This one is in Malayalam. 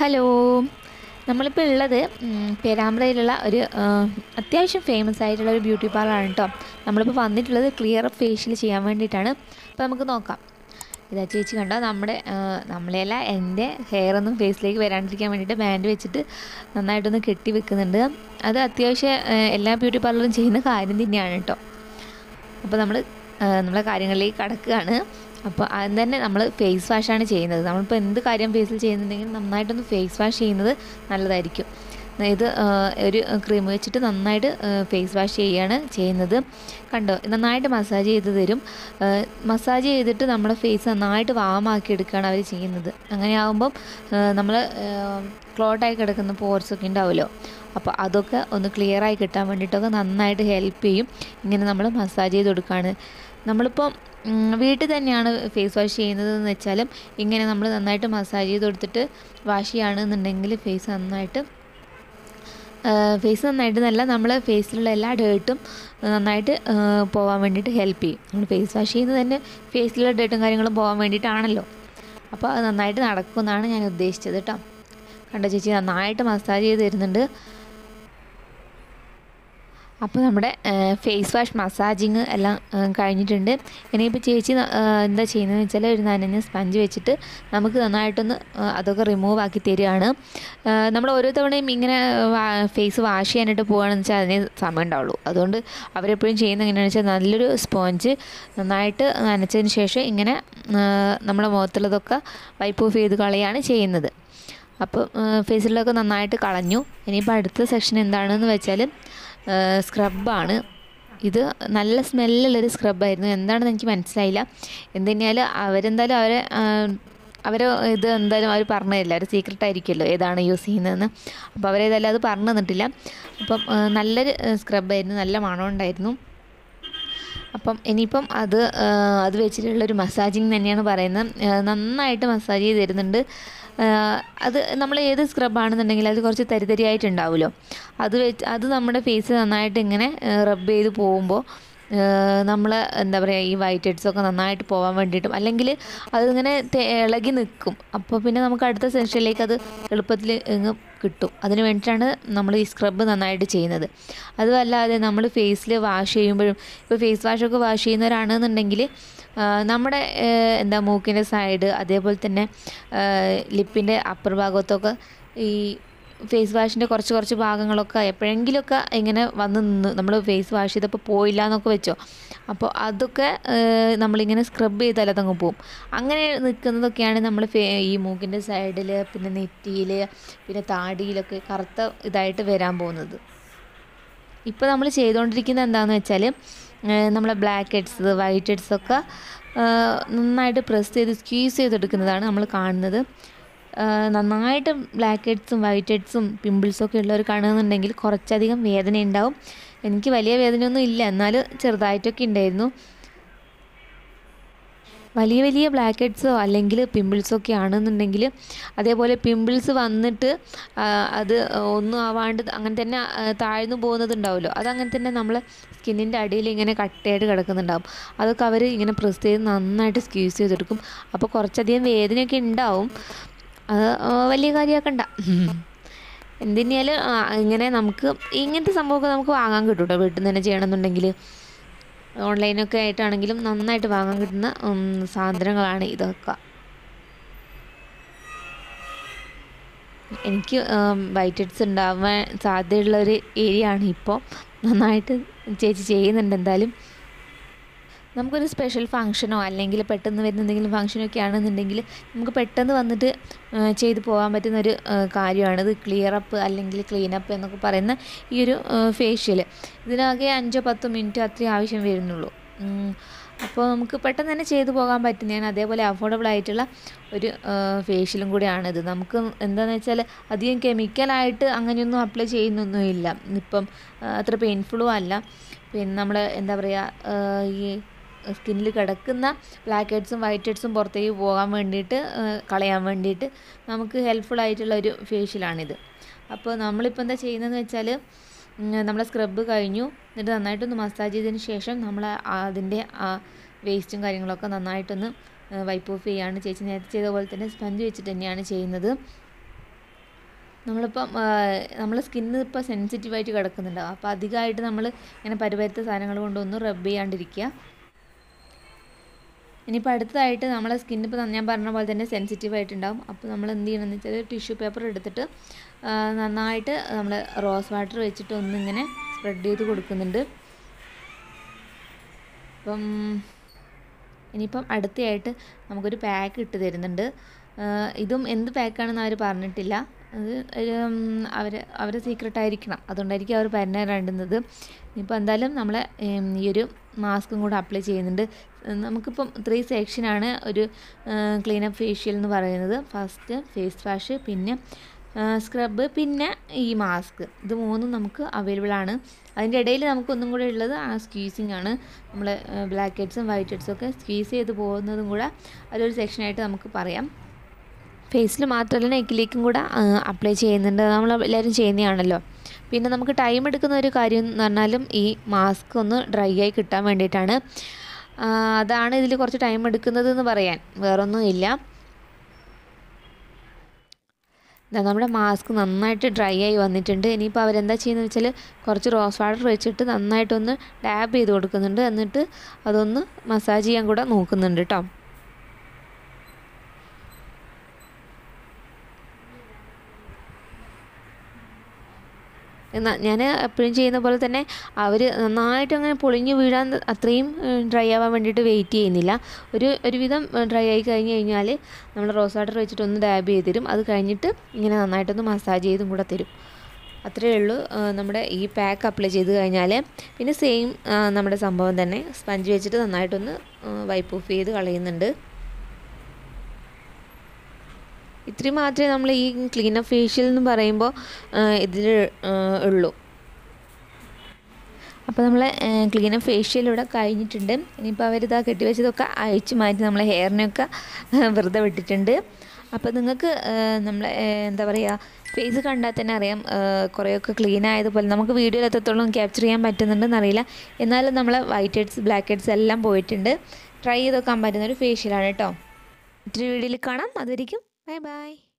ഹലോ നമ്മളിപ്പോൾ ഉള്ളത് ഉം, പേരാമ്പ്രയിലുള്ള ഒരു ആ, അത്യാവശ്യം ഫേമസ് ആയിട്ടുള്ള ഒരു ബ്യൂട്ടി പാർലറാണ് കേട്ടോ നമ്മളിപ്പോൾ വന്നിട്ടുള്ളത് ക്ലിയർ ഫേഷ്യൽ ചെയ്യാൻ വേണ്ടിയിട്ടാണ് അപ്പോൾ നമുക്ക് നോക്കാം ഇതാ ചേച്ചി കണ്ടോ നമ്മുടെ ആ, നമ്മളെയല്ല എൻ്റെ ഹെയർ ഒന്നും ഫേസിലേക്ക് വരാണ്ടിരിക്കാൻ വേണ്ടിയിട്ട് ബാൻഡ് വെച്ചിട്ട് നന്നായിട്ടൊന്ന് കെട്ടി വെക്കുന്നുണ്ട് അത് അത്യാവശ്യം ആ, എല്ലാ ബ്യൂട്ടി പാർലറും ചെയ്യുന്ന കാര്യം തന്നെയാണ് കേട്ടോ അപ്പോൾ നമ്മൾ നമ്മളെ കാര്യങ്ങളിലേക്ക് കടക്കുകയാണ് അപ്പോൾ ആദ്യം തന്നെ നമ്മൾ ഫേസ് വാഷാണ് ചെയ്യുന്നത് നമ്മളിപ്പോൾ എന്ത് കാര്യം ഫേസിൽ ചെയ്യുന്നുണ്ടെങ്കിൽ നന്നായിട്ടൊന്ന് ഫേസ് വാഷ് ചെയ്യുന്നത് നല്ലതായിരിക്കും ഇത് ആ, ഒരു ക്രീം വെച്ചിട്ട് നന്നായിട്ട് ഫേസ് വാഷ് ചെയ്യുകയാണ് ചെയ്യുന്നത് കണ്ടോ നന്നായിട്ട് മസാജ് ചെയ്ത് തരും മസാജ് ചെയ്തിട്ട് നമ്മുടെ ഫേസ് നന്നായിട്ട് വാമാക്കി എടുക്കുകയാണ് അവർ ചെയ്യുന്നത് അങ്ങനെ ആകുമ്പം നമ്മൾ ക്ലോട്ടായി കിടക്കുന്ന പോർസൊക്കെ ഉണ്ടാവുമല്ലോ അപ്പോൾ അതൊക്കെ ഒന്ന് ക്ലിയർ ആയി കിട്ടാൻ വേണ്ടിയിട്ടൊക്കെ നന്നായിട്ട് ഹെൽപ്പ് ചെയ്യും ഇങ്ങനെ നമ്മൾ മസാജ് ചെയ്ത് കൊടുക്കുകയാണ് നമ്മളിപ്പോൾ ഉം, വീട്ടിൽ തന്നെയാണ് ഫേസ് വാഷ് ചെയ്യുന്നത് എന്ന് വെച്ചാലും ഇങ്ങനെ നമ്മൾ നന്നായിട്ട് മസാജ് ചെയ്ത് കൊടുത്തിട്ട് വാഷ് ചെയ്യുകയാണെന്നുണ്ടെങ്കിൽ ഫേസ് നന്നായിട്ട് ഫേസ് നന്നായിട്ട് നല്ല നമ്മൾ ഫേസിലുള്ള എല്ലാ ഡേർട്ടും നന്നായിട്ട് ആ, പോകാൻ വേണ്ടിയിട്ട് ഹെൽപ്പ് ചെയ്യും നമ്മൾ ഫേസ് വാഷ് ചെയ്യുന്നത് തന്നെ ഫേസിലുള്ള ഡേർട്ടും കാര്യങ്ങളും പോകാൻ വേണ്ടിയിട്ടാണല്ലോ അപ്പോൾ അത് നന്നായിട്ട് നടക്കുമെന്നാണ് ഞാൻ ഉദ്ദേശിച്ചത് കേട്ടോ കണ്ടോ ചേച്ചി നന്നായിട്ട് മസാജ് ചെയ്ത് തരുന്നുണ്ട് അപ്പോൾ നമ്മുടെ ഫേസ് വാഷ് മസാജിങ് എല്ലാം ആ, കഴിഞ്ഞിട്ടുണ്ട് ഇനിയിപ്പോൾ ചേച്ചി ന- ആ, എന്താ ചെയ്യുന്നതെന്ന് വെച്ചാൽ ഒരു നനഞ്ഞ സ്പഞ്ച് വെച്ചിട്ട് നമുക്ക് നന്നായിട്ടൊന്ന് ആ, അതൊക്കെ റിമൂവ് ആക്കി തരികയാണ് ആ, നമ്മൾ ഓരോ തവണയും ഇങ്ങനെ ഫേസ് വാഷ് ചെയ്യാനായിട്ട് പോകുകയാണെന്ന് വെച്ചാൽ അതിന് സമയം ഉണ്ടാവുള്ളൂ അതുകൊണ്ട് അവരെപ്പോഴും ചെയ്യുന്നത് എങ്ങനെയാണെന്ന് വെച്ചാൽ നല്ലൊരു സ്പോഞ്ച് നന്നായിട്ട് നനച്ചതിന് ശേഷം ഇങ്ങനെ ആ, നമ്മുടെ മുഖത്തുള്ളതൊക്കെ വൈപ്പ് ഓഫ് ചെയ്ത് കളയാണ് ചെയ്യുന്നത് അപ്പോൾ ഫേസിലൊക്കെ നന്നായിട്ട് കളഞ്ഞു ഇനിയിപ്പോൾ അടുത്ത സെക്ഷൻ എന്താണെന്ന് വെച്ചാൽ സ്ക്രബാണ് ഇത് നല്ല സ്മെല്ലുള്ളൊരു സ്ക്രബായിരുന്നു എന്താണെന്ന് എനിക്ക് മനസ്സിലായില്ല എന്തുതന്നെയാലും അവരെന്തായാലും അവരെ ആ, അവരെ ഇത് എന്തായാലും അവർ പറഞ്ഞു തരില്ല അവർ സീക്രട്ട് ആയിരിക്കുമല്ലോ ഏതാണ് യൂസ് ചെയ്യുന്നതെന്ന് അപ്പോൾ അവരേതായാലും അത് പറഞ്ഞു തന്നിട്ടില്ല അപ്പം ആ, നല്ലൊരു സ്ക്രബായിരുന്നു നല്ല മണം ഉണ്ടായിരുന്നു അപ്പം ഇനിയിപ്പം അത് ആ, അത് വെച്ചിട്ടുള്ളൊരു മസാജിങ് തന്നെയാണ് പറയുന്നത് ആ, നന്നായിട്ട് മസാജ് ചെയ്ത് തരുന്നുണ്ട് ആ, അത് നമ്മൾ ഏത് സ്ക്രബാണെന്നുണ്ടെങ്കിൽ അത് കുറച്ച് തരിതരിയായിട്ടുണ്ടാവുമല്ലോ അത് വെച്ച് അത് നമ്മുടെ ഫേസ് നന്നായിട്ട് ഇങ്ങനെ റബ്ബ് ചെയ്ത് പോകുമ്പോൾ നമ്മൾ എന്താ പറയുക ഈ വൈറ്റ് ഹെഡ്സ് ഒക്കെ നന്നായിട്ട് പോകാൻ വേണ്ടിയിട്ടും അല്ലെങ്കിൽ അതിങ്ങനെ തെ- ഇളകി നിൽക്കും അപ്പോൾ പിന്നെ നമുക്ക് അടുത്ത സെഷനിലേക്ക് അത് എളുപ്പത്തിൽ ഇങ്ങ് കിട്ടും അതിന് വേണ്ടിയിട്ടാണ് നമ്മൾ ഈ സ്ക്രബ് നന്നായിട്ട് ചെയ്യുന്നത് അതുമല്ലാതെ നമ്മൾ ഫേസിൽ വാഷ് ചെയ്യുമ്പോഴും ഇപ്പോൾ ഫേസ് വാഷൊക്കെ വാഷ് ചെയ്യുന്നവരാണെന്നുണ്ടെങ്കിൽ ആ, നമ്മുടെ ഏ, എന്താ മൂക്കിൻ്റെ സൈഡ് അതേപോലെ തന്നെ ലിപ്പിൻ്റെ അപ്പർ ഭാഗത്തൊക്കെ ഈ ഫേസ് വാഷിൻ്റെ കുറച്ച് കുറച്ച് ഭാഗങ്ങളൊക്കെ എപ്പോഴെങ്കിലുമൊക്കെ ഇങ്ങനെ വന്ന് നിന്ന് നമ്മൾ ഫേസ് വാഷ് ചെയ്തപ്പോൾ പോയില്ല എന്നൊക്കെ വെച്ചോ അപ്പോൾ അതൊക്കെ ഏഹ്, നമ്മളിങ്ങനെ സ്ക്രബ് ചെയ്താൽ അതങ്ങ് പോവും അങ്ങനെ നിൽക്കുന്നതൊക്കെയാണ് നമ്മൾ ഫേ ഈ മൂക്കിൻ്റെ സൈഡിൽ പിന്നെ നെറ്റിയിൽ പിന്നെ താടിയിലൊക്കെ കറുത്ത ഇതായിട്ട് വരാൻ പോകുന്നത് ഇപ്പോൾ നമ്മൾ ചെയ്തുകൊണ്ടിരിക്കുന്നത് എന്താണെന്ന് വെച്ചാൽ നമ്മളെ ബ്ലാക്ക് ഹെഡ്സ് വൈറ്റ് ഹെഡ്സ് ഒക്കെ ആ, നന്നായിട്ട് പ്രസ് ചെയ്ത് സ്ക്വീസ് ചെയ്തെടുക്കുന്നതാണ് നമ്മൾ കാണുന്നത് ആ, നന്നായിട്ട് ബ്ലാക്ക് ഹെഡ്സും വൈറ്റ് ഹെഡ്സും പിമ്പിൾസും ഒക്കെ ഉള്ളവർ കാണുന്നുണ്ടെങ്കിൽ കുറച്ചധികം വേദന ഉണ്ടാവും എനിക്ക് വലിയ വേദനയൊന്നും ഇല്ല എന്നാലും ചെറുതായിട്ടൊക്കെ ഉണ്ടായിരുന്നു വലിയ വലിയ ബ്ലാക്ക് ഹെഡ്സോ അല്ലെങ്കിൽ പിമ്പിൾസോ ഒക്കെ ആണെന്നുണ്ടെങ്കിൽ അതേപോലെ പിമ്പിൾസ് വന്നിട്ട് ആ, അത് ഒന്നും ആവാണ്ട് അങ്ങനെ തന്നെ ആ, താഴ്ന്നു പോകുന്നത് ഉണ്ടാവുമല്ലോ അതങ്ങനെ തന്നെ നമ്മൾ സ്കിന്നിൻ്റെ അടിയിൽ ഇങ്ങനെ കട്ടയായിട്ട് കിടക്കുന്നുണ്ടാവും അതൊക്കെ അവർ ഇങ്ങനെ പ്രസ് ചെയ്ത് നന്നായിട്ട് സ്ക്യൂസ് ചെയ്തെടുക്കും അപ്പോൾ കുറച്ചധികം വേദനയൊക്കെ ഉണ്ടാവും അത് ആ, വലിയ കാര്യമാക്കണ്ട എന്തിനാലും ഇങ്ങനെ നമുക്ക് ഇങ്ങനത്തെ സംഭവമൊക്കെ നമുക്ക് വാങ്ങാൻ കിട്ടും കേട്ടോ വീട്ടിൽ നിന്ന് തന്നെ ചെയ്യണമെന്നുണ്ടെങ്കിൽ ഓൺലൈനൊക്കെ ആയിട്ടാണെങ്കിലും നന്നായിട്ട് വാങ്ങാൻ കിട്ടുന്ന ഉം, സാധനങ്ങളാണ് ഇതൊക്കെ എനിക്ക് വൈറ്റ് ഹെഡ്സ് ഉണ്ടാവാൻ സാധ്യതയുള്ള ഒരു ഏരിയ ആണ് ഇപ്പോൾ നന്നായിട്ട് ചേച്ചി ചെയ്യുന്നുണ്ട് എന്തായാലും നമുക്കൊരു സ്പെഷ്യൽ ഫങ്ഷനോ അല്ലെങ്കിൽ പെട്ടെന്ന് വരുന്ന എന്തെങ്കിലും ഫങ്ഷനോ ഒക്കെ ആണെന്നുണ്ടെങ്കിൽ നമുക്ക് പെട്ടെന്ന് വന്നിട്ട് ആ, ചെയ്ത് പോകാൻ പറ്റുന്ന ഒരു ആ, കാര്യമാണിത് ക്ലിയർ അപ്പ് അല്ലെങ്കിൽ ക്ലീൻ അപ്പ് എന്നൊക്കെ പറയുന്ന ഈ ഒരു ഫേഷ്യൽ ഇതിനാകെ അഞ്ചോ പത്തോ മിനിറ്റ് അത്രയും ആവശ്യം വരുന്നുള്ളൂ ഉം, അപ്പോൾ നമുക്ക് പെട്ടെന്ന് തന്നെ ചെയ്തു പോകാൻ പറ്റുന്നതാണ് അതേപോലെ അഫോർഡബിൾ ആയിട്ടുള്ള ഒരു ഫേഷ്യലും കൂടിയാണിത് നമുക്ക് എന്താണെന്ന് വെച്ചാൽ അധികം കെമിക്കലായിട്ട് അങ്ങനെയൊന്നും അപ്ലൈ ചെയ്യുന്നൊന്നുമില്ല ഇപ്പം ആ, അത്ര പെയിൻഫുള്ളും അല്ല പിന്നെ നമ്മൾ എന്താ പറയുക ഈ സ്കിന്നിൽ കിടക്കുന്ന ബ്ലാക്ക് ഹെഡ്സും വൈറ്റ് ഹെഡ്സും പുറത്തേക്ക് പോകാൻ വേണ്ടിയിട്ട് ആ, കളയാൻ വേണ്ടിയിട്ട് നമുക്ക് ഹെൽപ്ഫുൾ ആയിട്ടുള്ള ഒരു ഫേഷ്യലാണിത് അപ്പോൾ നമ്മളിപ്പോൾ എന്താ ചെയ്യുന്നതെന്ന് വെച്ചാൽ നമ്മളെ സ്ക്രബ് കഴിഞ്ഞു എന്നിട്ട് നന്നായിട്ടൊന്ന് മസാജ് ചെയ്തതിന് ശേഷം നമ്മൾ അതിൻ്റെ ആ വേസ്റ്റും കാര്യങ്ങളൊക്കെ നന്നായിട്ടൊന്ന് വൈപ്പ് ഓഫ് ചെയ്യുകയാണ് ചേച്ചി നേരത്തെ ചെയ്ത പോലെ തന്നെ സ്പഞ്ച് വെച്ചിട്ട് തന്നെയാണ് ചെയ്യുന്നത് നമ്മളിപ്പം നമ്മളെ സ്കിന്ന് ഇപ്പോൾ സെൻസിറ്റീവായിട്ട് കിടക്കുന്നുണ്ടാവും അപ്പോൾ അധികമായിട്ട് നമ്മൾ ഇങ്ങനെ പരുപരുത്ത സാധനങ്ങൾ കൊണ്ടൊന്നും റബ്ബ് ചെയ്യാണ്ടിരിക്കുക ഇനിയിപ്പോൾ അടുത്തതായിട്ട് നമ്മളെ സ്കിൻ ഇപ്പോൾ ഞാൻ പറഞ്ഞ പോലെ തന്നെ സെൻസിറ്റീവ് ആയിട്ടുണ്ടാവും അപ്പോൾ നമ്മൾ എന്ത് ചെയ്യണമെന്ന് വെച്ചാൽ ടിഷ്യൂ പേപ്പർ എടുത്തിട്ട് നന്നായിട്ട് നമ്മൾ റോസ് വാട്ടർ വെച്ചിട്ട് ഒന്നിങ്ങനെ സ്പ്രെഡ് ചെയ്ത് കൊടുക്കുന്നുണ്ട് അപ്പം ഇനിയിപ്പം അടുത്തയായിട്ട് നമുക്കൊരു പാക്ക് ഇട്ട് തരുന്നുണ്ട് ഇതും എന്ത് പാക്കാണെന്ന് അവർ പറഞ്ഞിട്ടില്ല അത് അവർ അവരെ സീക്രട്ട് ആയിരിക്കണം അതുകൊണ്ടായിരിക്കും അവർ പറഞ്ഞു തരേണ്ടുന്നത് ഇനിയിപ്പോൾ എന്തായാലും നമ്മൾ ഈ ഒരു മാസ്കും കൂടെ അപ്ലൈ ചെയ്യുന്നുണ്ട് നമുക്കിപ്പം ത്രീ സെക്ഷനാണ് ഒരു ക്ലീനപ്പ് ഫേഷ്യൽ എന്ന് പറയുന്നത് ഫസ്റ്റ് ഫേസ് വാഷ് പിന്നെ സ്ക്രബ് പിന്നെ ഈ മാസ്ക് ഇത് മൂന്നും നമുക്ക് അവൈലബിൾ ആണ് അതിൻ്റെ ഇടയിൽ നമുക്ക് ഒന്നും കൂടെ ഉള്ളത് ആ സ്ക്വീസിങ് ആണ് നമ്മൾ ബ്ലാക്ക് ഹെഡ്സും വൈറ്റ് ഹെഡ്സും ഒക്കെ സ്ക്വീസ് ചെയ്ത് പോകുന്നതും കൂടെ അതൊരു സെക്ഷനായിട്ട് നമുക്ക് പറയാം ഫേസിൽ മാത്രമല്ല നെക്കിലേക്കും കൂടെ അപ്ലൈ ചെയ്യുന്നുണ്ട് നമ്മൾ എല്ലാവരും ചെയ്യുന്നതാണല്ലോ പിന്നെ നമുക്ക് ടൈം എടുക്കുന്ന ഒരു കാര്യം എന്ന് പറഞ്ഞാലും ഈ മാസ്ക് ഒന്ന് ഡ്രൈ ആയി കിട്ടാൻ വേണ്ടിയിട്ടാണ് അതാണ് ഇതിൽ കുറച്ച് ടൈം എടുക്കുന്നത് എന്ന് പറയാൻ വേറൊന്നും ഇല്ല നമ്മുടെ മാസ്ക് നന്നായിട്ട് ഡ്രൈ ആയി വന്നിട്ടുണ്ട് ഇനിയിപ്പോൾ അവരെന്താ ചെയ്യുന്നത് വെച്ചാൽ കുറച്ച് റോസ് വാട്ടർ വെച്ചിട്ട് നന്നായിട്ടൊന്ന് ഡാബ് ചെയ്ത് കൊടുക്കുന്നുണ്ട് എന്നിട്ട് അതൊന്ന് മസാജ് ചെയ്യാൻ കൂടെ നോക്കുന്നുണ്ട് കേട്ടോ എന്നാൽ ഞാൻ എപ്പോഴും ചെയ്യുന്ന പോലെ തന്നെ അവർ നന്നായിട്ട് അങ്ങനെ പൊളിഞ്ഞ് വീഴാൻ അത്രയും ഡ്രൈ ആവാൻ വേണ്ടിയിട്ട് വെയിറ്റ് ചെയ്യുന്നില്ല ഒരു ഒരുവിധം ഡ്രൈ ആയി കഴിഞ്ഞ് കഴിഞ്ഞാൽ നമ്മൾ റോസ് വാട്ടർ വെച്ചിട്ട് ഒന്ന് ഡാബ് ചെയ്ത് തരും അത് കഴിഞ്ഞിട്ട് ഇങ്ങനെ നന്നായിട്ടൊന്ന് മസാജ് ചെയ്തും കൂടെ തരും അത്രയേ ഉള്ളൂ നമ്മുടെ ഈ പാക്ക് അപ്ലൈ ചെയ്ത് കഴിഞ്ഞാൽ പിന്നെ സെയിം നമ്മുടെ സംഭവം തന്നെ സ്പഞ്ച് വെച്ചിട്ട് നന്നായിട്ടൊന്ന് വൈപ്പ് ഓഫ് ചെയ്ത് കളയുന്നുണ്ട് ഇത്രയും മാത്രമേ നമ്മൾ ഈ ക്ലീനപ്പ് ഫേഷ്യൽ എന്ന് പറയുമ്പോൾ ഇതിൽ ഉള്ളൂ അപ്പോൾ നമ്മൾ ക്ലീനപ്പ് ഫേഷ്യൽ ഇവിടെ കഴിഞ്ഞിട്ടുണ്ട് ഇനിയിപ്പോൾ അവരിതാ കെട്ടിവെച്ചതൊക്കെ അയച്ചു മാറ്റി നമ്മളെ ഹെയറിനെയൊക്കെ വെറുതെ വിട്ടിട്ടുണ്ട് അപ്പോൾ നിങ്ങൾക്ക് നമ്മൾ എന്താ പറയുക ഫേസ് കണ്ടാൽ തന്നെ അറിയാം കുറേയൊക്കെ ക്ലീൻ ആയതുപോലെ നമുക്ക് വീഡിയോയിൽ എത്രത്തോളം ക്യാപ്ചർ ചെയ്യാൻ പറ്റുന്നുണ്ടെന്ന് അറിയില്ല എന്നാലും നമ്മളെ വൈറ്റ് ഹെഡ്സ് ബ്ലാക്ക് ഹെഡ്സ് എല്ലാം പോയിട്ടുണ്ട് ട്രൈ ചെയ്ത് നോക്കാൻ പറ്റുന്ന ഒരു ഫേഷ്യലാണ് കേട്ടോ മറ്റൊരു വീഡിയോയിൽ കാണാം അതുവരെയും Bye bye.